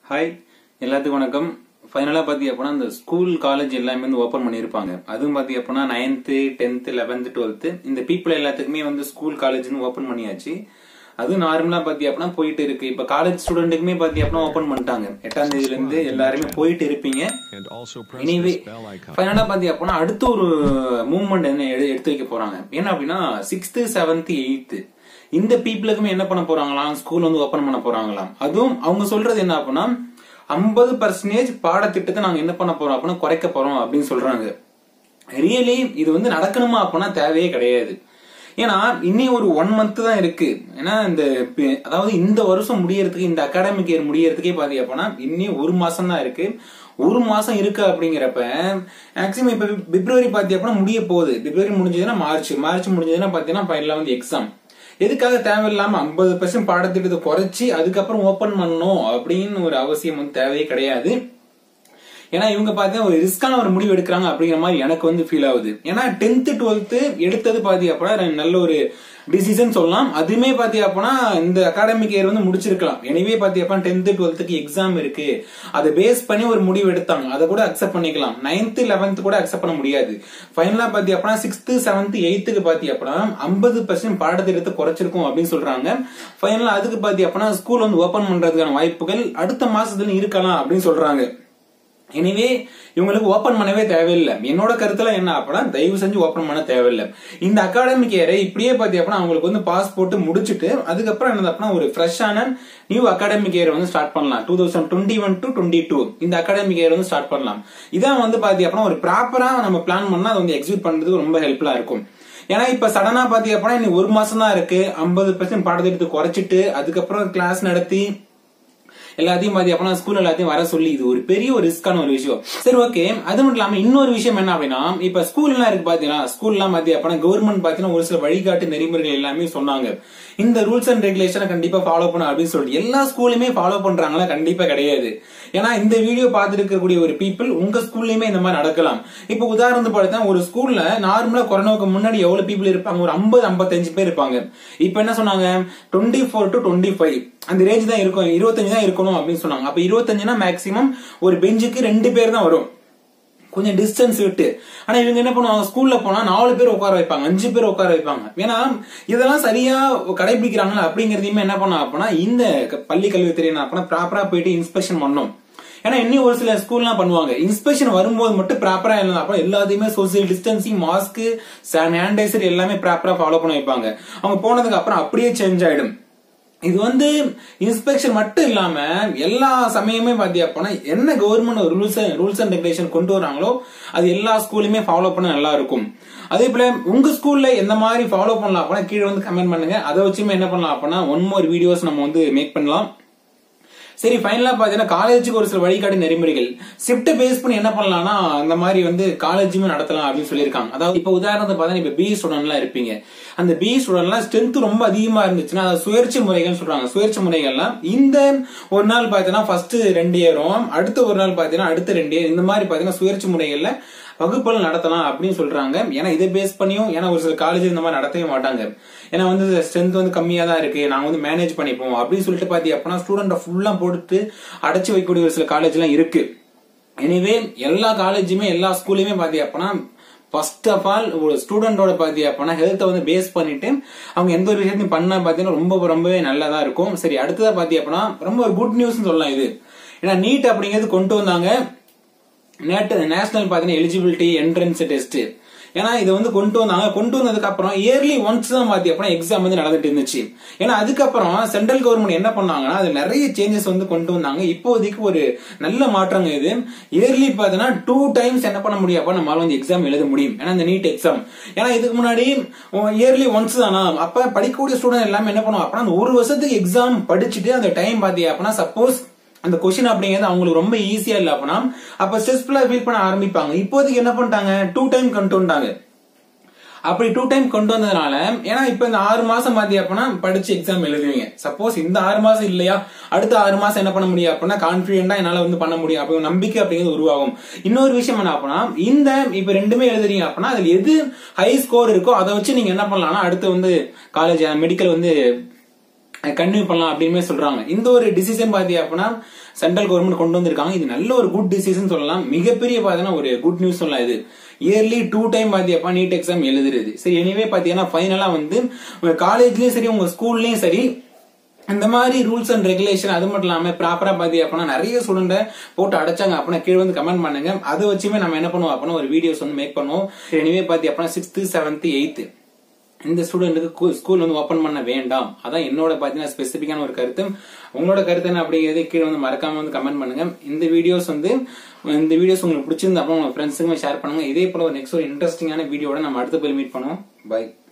Hi எல்லாத்துக்கும் வணக்கம் ஃபைனலாக பார்த்தி அப்படின்னா இந்த ஸ்கூல் காலேஜ் எல்லாமே வந்து ஓப்பன் பண்ணியிருப்பாங்க அதுவும் பார்த்தி அப்படின்னா நைன்த்து டென்த்து லெவன்த்து டுவெல்த்து இந்த பீப்புள் எல்லாத்துக்குமே வந்து ஸ்கூல் காலேஜ்னு ஓப்பன் பண்ணியாச்சு அதுவும் நார்மலாக பார்த்தி அப்படின்னா போயிட்டு இருக்கு இப்போ காலேஜ் ஸ்டூடெண்ட்டுக்குமே பார்த்தி அப்படின்னா ஓப்பன் பண்ணிட்டாங்க எட்டாம் தேதியிலேருந்து எல்லாருமே போயிட்டு இருப்பீங்க and also press anyway this bell icon. ஃபைனலாக பார்த்தி அப்படின்னா அடுத்த ஒரு மூவ்மெண்ட் என்ன எடு- எடுத்து வைக்க போறாங்க என்ன அப்படின்னா சிக்ஸ்த்து செவன்த்து எயித்து இந்த பீப்புளுக்குமே என்ன பண்ண போறாங்களாம் ஸ்கூல் வந்து ஓபன் பண்ண போறாங்களாம் அதுவும் அவங்க சொல்றது என்ன அப்படின்னா ஐம்பது பர்சன்டேஜ் பாடத்திட்டத்தை நாங்க என்ன பண்ண போறோம் அப்படின்னா குறைக்க போறோம் அப்படின்னு சொல்றாங்க ரியலி இது வந்து நடக்கணுமா அப்படின்னா தேவையே கிடையாது ஏன்னா இன்னி ஒரு ஒன் மந்த் தான் இருக்கு ஏன்னா இந்த பி- அதாவது இந்த வருஷம் முடியறதுக்கு இந்த அகாடமிக் இயர் முடியறதுக்கே பாத்தீங்க அப்படின்னா இன்னி ஒரு மாசம் தான் இருக்கு ஒரு மாசம் இருக்கு அப்படிங்கிறப்ப மேக்சிமம் இப்ப பிப்ரவரி பாத்தி அப்படின்னா முடிய போகுது பிப்ரவரி முடிஞ்சதுன்னா மார்ச் மார்ச் முடிஞ்சதுன்னா பாத்தீங்கன்னா ஃபைனலா வந்து எக்ஸாம் எதுக்காக தேவையில்லாம ஐம்பது பர்சன்ட் பாடத்திட்டத்தை குறைச்சி அதுக்கப்புறம் ஓபன் பண்ணணும் அப்படின்னு ஒரு அவசியம் வந்து தேவையே கிடையாது ஏன்னா இவங்க பார்த்தா ஒரு ரிஸ்கான ஒரு முடிவு எடுக்கிறாங்க அப்படிங்கிற மாதிரி எனக்கு வந்து ஃபீல் ஆகுது ஏன்னா டென்த்து டுவெல்த்து எடுத்தது பாத்தி அப்படின்னா நல்ல ஒரு டிசிஷன் சொல்லலாம் அதுவுமே பாத்தி அப்படின்னா இந்த அகாடமிக் இயர் வந்து முடிச்சிருக்கலாம் எனவே பாத்தி அப்படின்னா டென்த்து டுவெல்த்துக்கு எக்ஸாம் இருக்கு அதை பேஸ் பண்ணி ஒரு முடிவு எடுத்தாங்க அதை கூட அக்செப்ட் பண்ணிக்கலாம் நைன்த்து லெவன்த் கூட அக்செப்ட் பண்ண முடியாது ஃபைனலா பாத்தி அப்படின்னா சிக்ஸ்த்து செவன்த் எயித்துக்கு பாத்தி அப்படின்னா ஐம்பது பர்சன்ட் பாடத்திட்டத்தை குறைச்சிருக்கும் அப்படின்னு சொல்றாங்க ஃபைனலா அதுக்கு பாத்தி அப்படின்னா ஸ்கூல் வந்து ஓபன் பண்றதுக்கான வாய்ப்புகள் அடுத்த மாசத்துல இருக்கலாம் அப்படின்னு சொல்றாங்க எனிவே இவங்களுக்கு ஓபன் பண்ணவே தேவையில்லை என்னோட கருத்துல என்ன அப்படின்னா தயவு செஞ்சு ஓபன் பண்ண தேவையில்லை இந்த அகாடமிக் இயரை இப்படியே பாத்தி அப்படின்னா அவங்களுக்கு வந்து பாஸ் போட்டு முடிச்சுட்டு அதுக்கப்புறம் என்ன அப்படின்னா ஒரு ஃப்ரெஷ்ஷான நியூ அகாடமிக் இயர் வந்து ஸ்டார்ட் பண்ணலாம் two thousand twenty one to twenty two இந்த அகாடமிக் இயர் வந்து ஸ்டார்ட் பண்ணலாம் இதான் வந்து பாத்தி அப்படின்னா ஒரு ப்ராப்பரா நம்ம பிளான் பண்ணா அதை வந்து எக்ஸிக்யூட் பண்றதுக்கு ரொம்ப ஹெல்ப்ஃபுல்லா இருக்கும் ஏன்னா இப்ப சடனா பாத்தி அப்படின்னா இன்னும் ஒரு மாசம் தான் இருக்கு ஐம்பது பர்சன்ட் பாடத்திட்டத்தை குறைச்சிட்டு அதுக்கப்புறம் கிளாஸ் நடத்தி எல்லாத்தையும் பாத்தி அப்படின்னா ஸ்கூல் எல்லாத்தையும் வர சொல்லி இது ஒரு பெரிய ஒரு ரிஸ்கான ஒரு விஷயம் சரி ஓகே அது மட்டும் இல்லாம இன்னொரு விஷயம் என்ன அப்படின்னா இப்ப ஸ்கூல் எல்லாம் இருக்கு பாத்தீங்கன்னா ஸ்கூல் எல்லாம் பாத்தி அப்படின்னா கவர்மெண்ட் பாத்தீங்கன்னா ஒரு சில வழிகாட்டு நெறிமுறைகள் எல்லாமே சொன்னாங்க இந்த ரூல்ஸ் அண்ட் ரெகுலேஷனை கண்டிப்பா ஃபாலோ பண்ணணும் அப்படின்னு சொல்லிட்டு எல்லா ஸ்கூலுமே ஃபாலோ பண்றாங்களா கண்டிப்பா கிடையாது ஏன்னா இந்த வீடியோ பார்த்துட்டு இருக்கக்கூடிய ஒரு பீப்புள் உங்க ஸ்கூல்லயுமே இந்த மாதிரி நடக்கலாம் இப்ப உதாரணத்துக்கு பார்த்தா ஒரு ஸ்கூல்ல நார்மலா கொரோனாவுக்கு முன்னாடி எவ்வளவு பீப்புள் இருப்பாங்க ஒரு ஐம்பது ஐம்பத்தஞ்சு பேர் இருப்பாங்க இப்ப என்ன சொன்னாங்க twenty four to twenty five அந்த ரேஞ்ச் தான் இருக்கும் இருபத்தஞ்சு தான் இருக்கணும் அப்படின்னு சொன்னாங்க அப்ப இருபத்தஞ்சுனா மேக்சிமம் ஒரு பெஞ்சுக்கு ரெண்டு பேர் தான் வரும் கொஞ்சம் டிஸ்டன்ஸ் விட்டு ஆனா இவங்க என்ன பண்ணுவாங்க ஸ்கூல்ல போனா நாலு பேர் உட்கார வைப்பாங்க அஞ்சு பேர் உட்கார வைப்பாங்க ஏன்னா இதெல்லாம் சரியா கடைபிடிக்கிறாங்களா அப்படிங்கறதையுமே என்ன பண்ணா அப்படின்னா இந்த க- பள்ளி கல்வித்துறை என்ன அப்படின்னா ப்ராப்பரா போயிட்டு இன்ஸ்பெக்ஷன் பண்ணும் ஏன்னா இன்னும் ஒரு சில ஸ்கூல்லாம் பண்ணுவாங்க இன்ஸ்பெக்ஷன் வரும்போது மட்டும் ப்ராப்பரா இல்லை அப்புறம் எல்லாத்தையுமே சோசியல் டிஸ்டன்சிங் மாஸ்க் சானிடைசர் எல்லாமே ப்ராப்பரா ஃபாலோ பண்ண வைப்பாங்க அவங்க போனதுக்கு அப்புறம் அப்படியே சேஞ்ச் ஆயிடும் இது வந்து இன்ஸ்பெக்ஷன் மட்டும் இல்லாம எல்லா சமயமே பாத்தி அப்படின்னா என்ன government rules rules and regulation கொண்டு வராங்களோ அது எல்லா ஸ்கூலுமே ஃபாலோ பண்ண நல்லா இருக்கும் அதே போல உங்க ஸ்கூல்ல எந்த மாதிரி ஃபாலோ பண்ணலாம் அப்படின்னா கீழே வந்து கமெண்ட் பண்ணுங்க அதை வச்சுமே என்ன பண்ணலாம் அப்படின்னா ஒன் மோர் வீடியோஸ் நம்ம வந்து மேக் பண்ணலாம் சரி ஃபைனலா பாத்தீங்கன்னா காலேஜுக்கு ஒரு சில வழிகாட்டு நெறிமுறைகள் ஷிஃப்ட் பேஸ் பண்ணி என்ன பண்ணலாம்னா அந்த மாதிரி வந்து காலேஜுமே நடத்தலாம் அப்படின்னு சொல்லியிருக்காங்க அதாவது இப்ப உதாரணத்துக்கு பார்த்தா இப்ப பி ஸ்டூடெண்ட்லாம் இருப்பீங்க அந்த பி ஸ்டூடெண்ட்லாம் ஸ்ட்ரென்த் ரொம்ப அதிகமா இருந்துச்சுன்னா அது சுயற்சி முறைகள் சொல்றாங்க சுயற்சி முறைகள்லாம் இந்த ஒரு நாள் பாத்தீங்கன்னா ஃபர்ஸ்ட் ரெண்டு இயரும் அடுத்த ஒரு நாள் பாத்தீங்கன்னா அடுத்த ரெண்டு இயர் இந்த மாதிரி பாத்தீங்கன்னா சுயற்சி முறைகள்ல வகுப்புகள் நடத்தலாம் அப்படின்னு சொல்றாங்க ஏன்னா இதை பேஸ் பண்ணியும் ஏன்னா ஒரு சில காலேஜ் இந்த மாதிரி நடத்தவே மாட்டாங்க ஏன்னா வந்து ஸ்ட்ரென்த் வந்து கம்மியா தான் இருக்கு நாங்க வந்து மேனேஜ் பண்ணிப்போம் அப்படின்னு சொல்லிட்டு பாத்தி அப்படின்னா ஸ்டூடெண்ட் ஃபுல்லா போட்டு அடைச்சு வைக்கக்கூடிய ஒரு சில காலேஜ் எல்லாம் இருக்கு எனிவே எல்லா காலேஜுமே எல்லா ஸ்கூல்லையுமே பாத்தி அப்படின்னா ஃபர்ஸ்ட் ஆஃப் ஆல் ஒரு ஸ்டூடெண்டோட பாத்தி அப்படின்னா ஹெல்த்தை வந்து பேஸ் பண்ணிட்டு அவங்க எந்த ஒரு விஷயத்தையும் பண்ண பாத்தீங்கன்னா ரொம்ப ரொம்பவே நல்லதா இருக்கும் சரி அடுத்ததா பாத்தி அப்படின்னா ரொம்ப ஒரு குட் நியூஸ் சொல்லலாம் இது ஏன்னா நீட் அப்படிங்கிறது கொண்டு வந்தாங்க நேட் நேஷனல் பாத்தீங்கன்னா எலிஜிபிலிட்டி என்ட்ரன்ஸ் டெஸ்ட் ஏன்னா இது வந்து கொண்டு வந்தாங்க கொண்டு வந்ததுக்கு அப்புறம் இயர்லி ஒன்ஸ் தான் பாத்தி அப்புறம் எக்ஸாம் வந்து நடந்துட்டு இருந்துச்சு ஏன்னா அதுக்கப்புறம் சென்ட்ரல் கவர்மெண்ட் என்ன பண்ணாங்கன்னா அது நிறைய சேஞ்சஸ் வந்து கொண்டு வந்தாங்க இப்போதைக்கு ஒரு நல்ல மாற்றங்க இது இயர்லி பாத்தீங்கன்னா டூ டைம்ஸ் என்ன பண்ண முடியும் அப்ப நம்மளால வந்து எக்ஸாம் எழுத முடியும் ஏன்னா இந்த நீட் எக்ஸாம் ஏன்னா இதுக்கு முன்னாடி இயர்லி ஒன்ஸ் தானா அப்ப படிக்கக்கூடிய ஸ்டூடெண்ட் எல்லாமே என்ன பண்ணுவோம் அப்படின்னா அந்த ஒரு வருஷத்துக்கு எக்ஸாம் படிச்சுட்டு அந்த டைம் பாத்தி அப்படின்னா சப்போஸ் அந்த கொஸ்டின் அப்படிங்கிறது அவங்களுக்கு ரொம்ப ஈஸியா இல்ல அப்படின்னா அப்ப ஸ்ட்ரெஸ்ஃபுல்லா ஃபீல் பண்ண ஆரம்பிப்பாங்க இப்போதைக்கு என்ன பண்ணிட்டாங்க டூ டைம் கொண்டு வந்தாங்க அப்படி டூ டைம் கொண்டு வந்ததுனால ஏன்னா இப்ப இந்த ஆறு மாசம் பாத்தி அப்படின்னா படிச்சு எக்ஸாம் எழுதுவீங்க சப்போஸ் இந்த ஆறு மாசம் இல்லையா அடுத்த ஆறு மாசம் என்ன பண்ண முடியும் அப்படின்னா கான்பிடென்டா என்னால வந்து பண்ண முடியும் அப்ப நம்பிக்கை அப்படிங்கிறது உருவாகும் இன்னொரு விஷயம் என்ன அப்படின்னா இந்த இப்ப ரெண்டுமே எழுதுறீங்க அப்படின்னா அதுல எது ஹை ஸ்கோர் இருக்கோ அதை வச்சு நீங்க என்ன பண்ணலாம்னா அடுத்து வந்து காலேஜ் மெடிக்கல் வந்து கன்டினியூ பண்ணலாம் அப்படின்னு சொல்றாங்க இந்த ஒரு டிசிஷன் பாத்தி அப்படின்னா சென்ட்ரல் கவர்மெண்ட் கொண்டு வந்திருக்காங்க இது நல்ல ஒரு குட் டிசிஷன் சொல்லலாம் மிகப்பெரிய பாத்தீங்கன்னா ஒரு குட் நியூஸ் சொல்லலாம் இது இயர்லி டூ டைம் பாத்தியப்பா நீட் எக்ஸாம் எழுதுறது சரி எனிவே பாத்தீங்கன்னா ஃபைனலா வந்து காலேஜ்லயும் சரி உங்க ஸ்கூல்லயும் சரி இந்த மாதிரி ரூல்ஸ் அண்ட் ரெகுலேஷன் அது மட்டும் இல்லாம ப்ராப்பரா பாத்தி அப்படின்னா நிறைய ஸ்டூடெண்ட போட்டு அடைச்சாங்க அப்படின்னா கீழே வந்து கமெண்ட் பண்ணுங்க அதை வச்சுமே நம்ம என்ன பண்ணுவோம் அப்படின்னா ஒரு வீடியோஸ் வந்து மேக் பண்ணுவோம் எனிவே பாத்தி அப்படின்னா சிக்ஸ்த் செவன்த் எயித்து இந்த ஸ்டூடெண்ட்டுக்கு ஸ்கூல் வந்து ஓபன் பண்ண வேண்டாம் அதான் என்னோட பாத்தீங்கன்னா ஸ்பெசிபிக்கான ஒரு கருத்து உங்களோட கருத்து என்ன அப்படிங்கிறது கீழே வந்து மறக்காம வந்து கமெண்ட் பண்ணுங்க இந்த வீடியோஸ் வந்து இந்த வீடியோஸ் உங்களுக்கு பிடிச்சிருந்தா அப்புறம் உங்க ஃப்ரெண்ட்ஸுக்குமே ஷேர் பண்ணுங்க இதே போல ஒரு நெக்ஸ்ட் ஒரு இன்ட்ரெஸ்டிங்கான வீடியோட நம்ம அடுத்த போய் மீட் பண்ணுவோம் பை